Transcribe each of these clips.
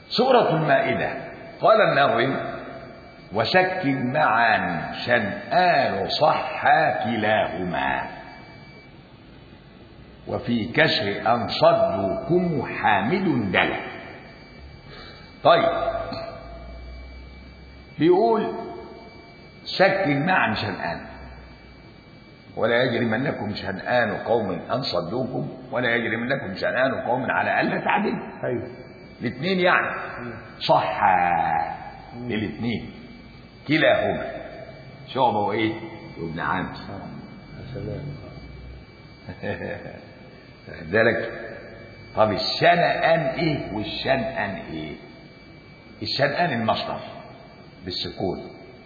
سورة المائدة قال الناظم وشك معا شنآن صحا كلاهما وفي كسر أن صدوكم حامد دلا طيب بيقول شك معا شنآن ولا يجرمنكم شنآن قوم أن صدوكم ولا يجرمنكم شنآن قوم على ألا تعدلوا ايوه الاثنين يعني صح الاثنين كلاهما شعبة وايه وابن عامر يا سلام ذلك طب الشنآن ايه والشنآن ايه الشنآن المصدر بالسكون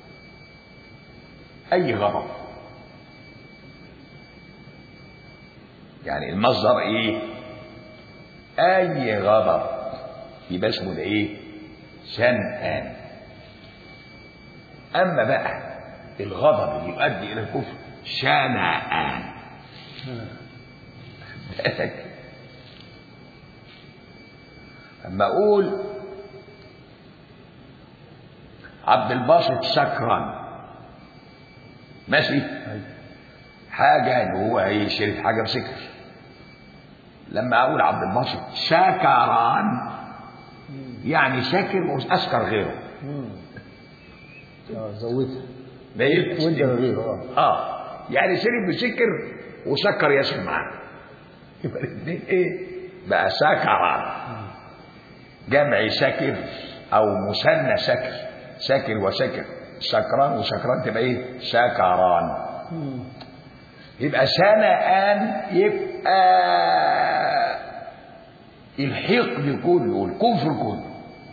اي غضب يعني المصدر ايه اي غضب يبقى اسمه ده ايه شنآن اما بقى الغضب اللي يؤدي الى الكفر شنآن بالك اما اقول عبد الباسط سكران ماشي ايوه حاجه ان هو هيشرب حاجه بسكر لما اقول عبد الباسط سكران يعني ساكر واسكر غيره مم. اه زودها بقيت وانت غيره اه اه يعني شرب بسكر وسكر ياسر معاه يبقى الاثنين ايه بقى سكران جمع سكر او مثنى سكر سكر وسكر سكران وسكران تبقى ايه سكران مم. يبقى شنآن يبقى الحقد كله والكفر كله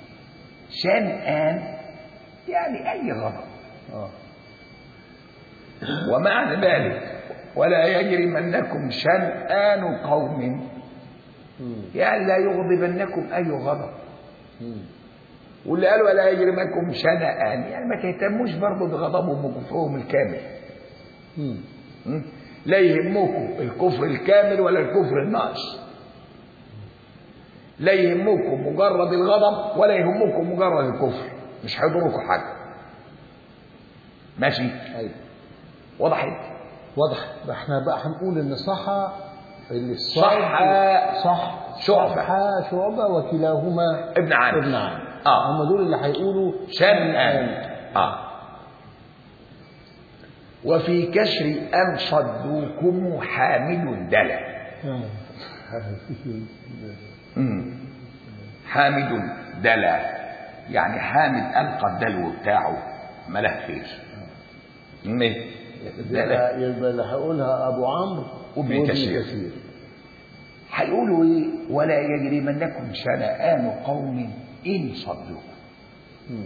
شنآن يعني أي غضب اه ومعنى ذلك ولا يجرمنكم شنآن قوم مم. يعني لا يغضبنكم أي غضب مم. واللي قال ولا يجرمنكم شنآن يعني ما تهتموش برضه بغضبهم وكفرهم الكامل مم. م? لا يهمكم الكفر الكامل ولا الكفر الناقص لا يهمكم مجرد الغضب ولا يهمكم مجرد الكفر مش هيضركم حاجه ماشي ايوه وضحت واضح ده احنا بقى هنقول ان صح اللي صح صح شعبة. صح شعبة وكلاهما ابن عامر ابن عامر اه هم دول اللي هيقولوا شنآن اه وفي كسر أن صدوكم حامد دلا آه. مم. حامد دلا يعني حامد ألقى الدلو بتاعه ملاه خير مم. دلا يبقى يبقى اللي هيقولها ابو عمرو وابن كثير. كثير هيقولوا ايه ولا يجرمنكم شنآن قوم إن صدوكم مم.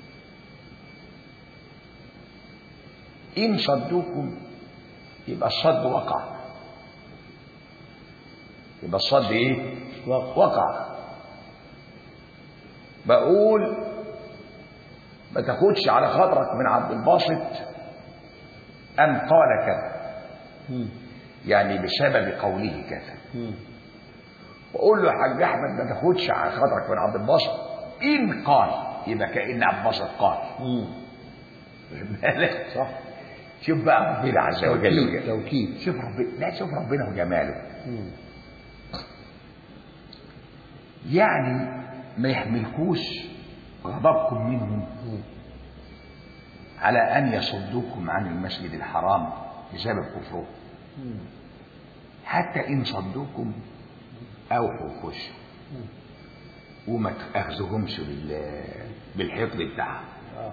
إن صدوكم يبقى الصد وقع يبقى الصد إيه؟ وقع. وقع بقول ما تاخدش على خاطرك من عبد الباسط أن قال كذا مم. يعني بسبب قوله كذا مم. وأقول له يا حاج أحمد ما تاخدش على خاطرك من عبد الباسط إن قال يبقى كأن عبد الباسط قال مم. واخد بالك؟ صح شوف بقى ربنا عز وجل توكيد توكيد شوف ربنا لا شوف ربنا وجماله مم. يعني ما يحملكوش غضبكم منهم مم. على أن يصدوكم عن المسجد الحرام بسبب كفرهم مم. حتى إن صدوكم أوحوا خشوا وما تأخذهمش بال بالحقد بتاعهم آه.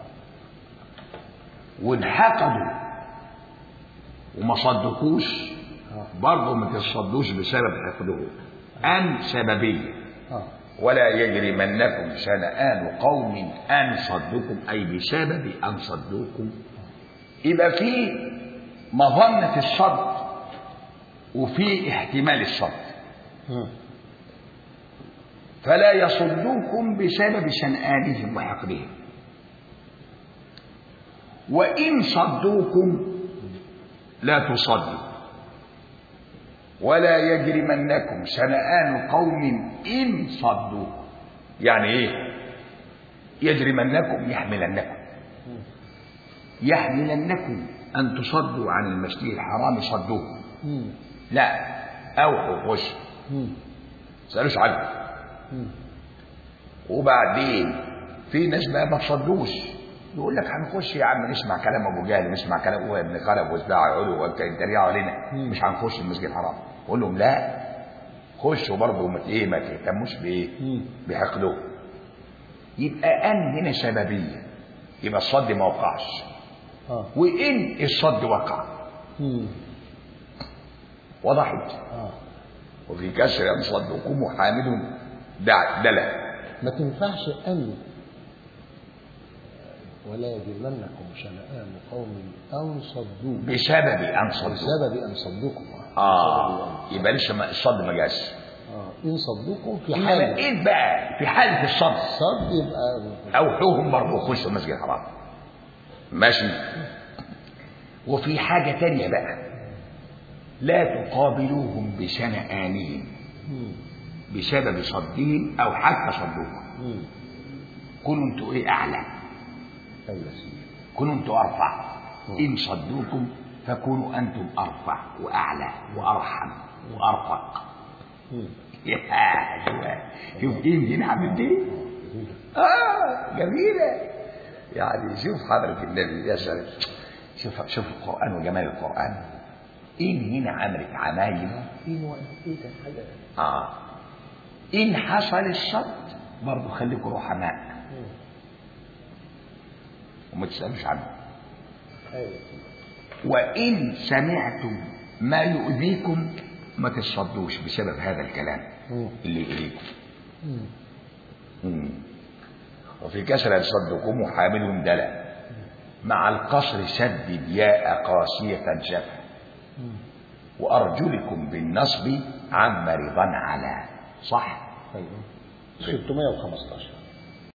وانحقدوا وما صدقوش آه. برضه ما تصدوش بسبب حقدهم أن سببية آه. ولا يجرمنكم شنآن قوم أن صدوكم أي بسبب أن صدوكم يبقى في مظنة الصد وفي احتمال الصد مم. فلا يصدوكم بسبب شنآنهم وحقدهم وإن صدوكم لا تصدوا ولا يجرمنكم شنآن قوم إن صدوكم يعني ايه يجرمنكم يحملنكم يحملنكم ان تصدوا عن المسجد الحرام صدوه مم. لا اوحوا وش مم. سالوش عنه مم. وبعدين في ناس بقى ما تصدوش يقول لك هنخش يا عم نسمع كلام ابو جهل نسمع كلام ابو ابن خلف واتباع يقولوا يتريقوا علينا مم. مش هنخش المسجد الحرام قول لهم لا خشوا برضه ما ايه ما تهتموش بايه مم. بحقده يبقى ان هنا سببيه يبقى الصد ما وقعش اه وان الصد وقع مم. وضحت اه وفي كسر ان صدكم حامد دع دلا ما تنفعش ان ولا يجرمنكم شنآن قوم ان صدوكم بسبب ان صدوا بسبب ان صدوكم اه يبقى لسه ما- الصد ما جاش اه ان صدوكم في انما حال ايه بقى في حاله الصد صد يبقى اوحوهم برضه خشوا المسجد الحرام ماشي وفي حاجه تانية بقى لا تقابلوهم بشنآنهم مم. بسبب صدهم او حتى صدوكم مم. كونوا انتوا ايه اعلى ايوه يا سيدي كونوا انتوا ارفع ان صدوكم فكونوا انتم ارفع واعلى وارحم وارفق مم. يا شوف شوف ايه هنا عامل ايه اه جميله يعني شوف حضره النبي يا سلام شوف شوف القران وجمال القران ان هنا عملت عمايل ايه هو ايه ده حاجه اه ان حصل الصد برضه خليكم رحماء مم. وما تسالوش عنه ايوه يا سيدي. وإن سمعتم ما يؤذيكم ما تصدوش بسبب هذا الكلام مم. اللي إليكم مم. مم. وفي كسر صدكم حامل دلا مع القصر سدد ياء قاسية شفا مم. وأرجلكم بالنصب عم رضا على صح ايوه 615